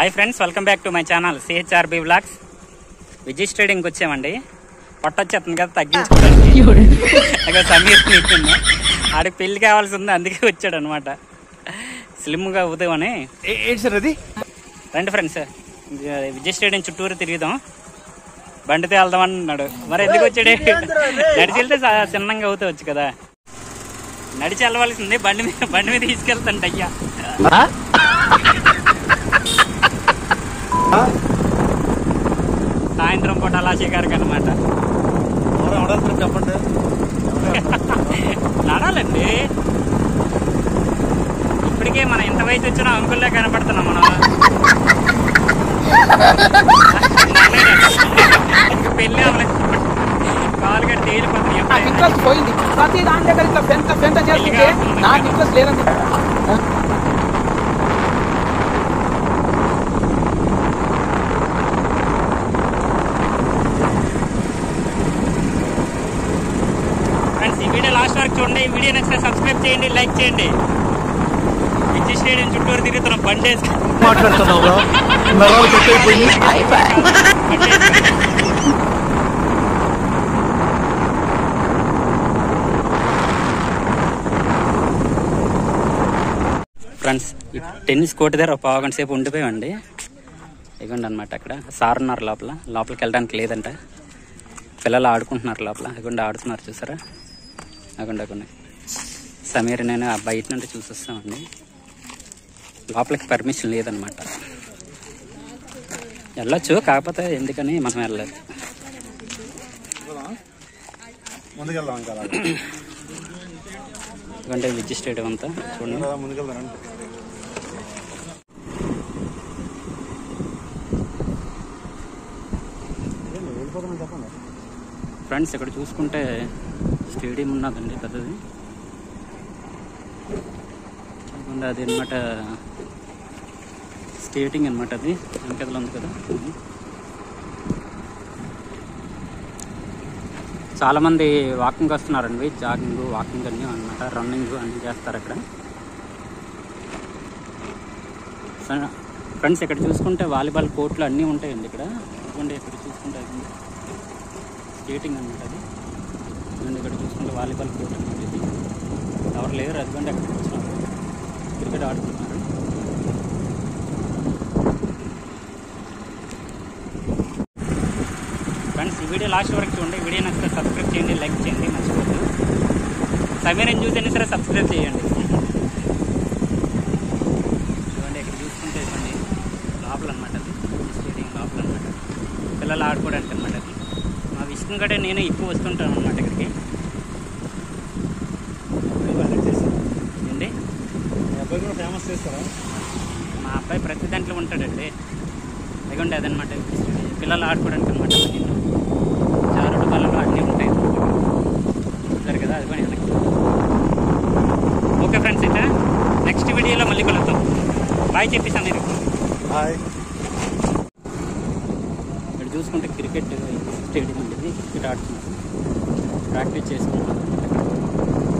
Hi friends welcome back to my channel CHRB blogs Vijay స్టేడియంకి వచ్చామండి పొట్టొచ్చేస్తుంది కదా తగ్గించుకోవడానికి అక్కడ సమీర్ నిల్చున్నా ఆడికి పెళ్లి కావాల్సి ఉంది అందుకే వచ్చాడు అనమాట స్లిమ్గా అవుతామని ఏంటి సార్ అది రండి ఫ్రెండ్స్ విజయ్ స్టేడియం చుట్టూరు తిరుగుదాం బండితో వెళ్దామని అన్నాడు మరి ఎందుకు వచ్చాడు నడిచి వెళ్తే స- చిన్నంగా అవుతావచ్చు కదా నడిచి వెళ్ళవలసింది బండి మీద బండి మీద తీసుకెళ్తాంట అయ్యా సాయంత్రం పూట అలా షికారుకి అనమాట చెప్పండి నడాలండి ఇప్పటికే మన ఎంత వయసు వచ్చినా అంకుల్లా కనపడుతున్నాం మనం ఇంక పెళ్ళి అవ్వలేదు కాలు కట్టి తేలిపోతుంది నాకు ఇంట్రెస్ట్ పోయింది ప్రతి దాని దగ్గర ఇట్లా పెంట పెంట చేస్తుంటే నాకు ఇంట్రెస్ట్ లేదండి ఫ్రెండ్స్ ఈ వీడియో లాస్ట్ వరకు చూడండి ఈ వీడియో నచ్చితే సబ్స్క్రైబ్ చేయండి లైక్ చేయండి విజయ్ స్టేడియం చుట్టూరు తిరుగుతున్నాం బండి వేసుకొని మాట్లాడుతున్నావు నరాలు కట్టయిపోయింది బండి వేసుకొని. ఫ్రెండ్స్ ఈ టెన్నిస్ కోర్టు దగ్గర ఒక పావు గంట సేపు ఉండిపోయామండి ఇవ్వండి అనమాట అక్కడ సార్ ఉన్నారు లోపల లోపలికి వెళ్ళడానికి లేదంట పిల్లలు ఆడుకుంటున్నారు లోపల అక్కడ ఆడుతున్నారు చూసారా అక్కడ అక్కడ సమీర్ నేను ఆ బయట నుండి చూసొస్తామండి లోపలికి పర్మిషన్ లేదనమాట వెళ్ళొచ్చు కాకపోతే ఎందుకని మనం వెళ్ళలేదు ముందుకెళ్దాం ఇంకా అలాగే. ఎందుకంటే విద్యుత్ స్టేడియం అంతా చూడండి కదా, ముందుకెళ్దాం రండి. ఫ్రెండ్స్ ఇక్కడ చూసుకుంటే స్టేడియం ఉన్నదండి పెద్దది చూడండి అది అనమాట స్టేటింగ్ అనమాట అది వెనకదలో ఉంది కదా చాలా మంది వాకింగ్ వస్తున్నారండి జాగింగ్ వాకింగ్ అన్నీ అనమాట రన్నింగ్ అన్నీ చేస్తారు అక్కడ స- ఫ్రెండ్స్ ఇక్కడ చూసుకుంటే వాలీబాల్ కోర్టులు అన్నీ ఉంటాయండి ఇక్కడ ఇదిగోండి ఇక్కడ చూసుకుంటే అది స్కేటింగ్ అనమాట అది ఇదిగోండి ఇక్కడ చూసుకుంటే వాలీబాల్ కోర్ట్ అనమాట ఇది ఎవరు లేరు అదిగోండి అక్కడ కూర్చున్నారు క్రికెట్ ఆడుకుంటున్నారు ఫ్రెండ్స్ ఈ వీడియో లాస్ట్ వరకు చూడండి ఈ వీడియో నచ్చితే సబ్స్క్రైబ్ చేయండి లైక్ చేయండి మర్చిపోద్దు సమీరని చూసైనా సరే సబ్స్క్రైబ్ చేయండి చూడండి ఇక్కడ చూసుకుంటే ఇవ్వండి లోపల అనమాట అది స్టేడియం లోపల అనమాట పిల్లలు ఆడుకోవడానికి అనమాట అది మా విషయం కంటే నేను ఎక్కువ వస్తుంటాను అనమాట ఇక్కడికి ఏంటి మీ అబ్బాయి కూడా ఫేమస్ చేస్తారా మా అబ్బాయి ప్రతి దాంట్లో ఉంటాడండి అదిగోండి అదనమాట పిల్లలు ఆడుకోవడానికి అనమాట జారుడు బల్లలు అన్నీ ఉంటాయి చూస్తారు కదా అది వెనక్కి ఓకే ఫ్రెండ్స్ అయితే నెక్స్ట్ వీడియోలో మళ్ళీ కలుద్దాం బాయ్ చెప్పేసాను మీరు హాయ్ ఇక్కడ చూసుకుంటే క్రికెట్ స్టేడియం ఉండేది క్రికెట్ ఆడుతున్నారు ప్రాక్టీస్ చేసుకుంటున్నారు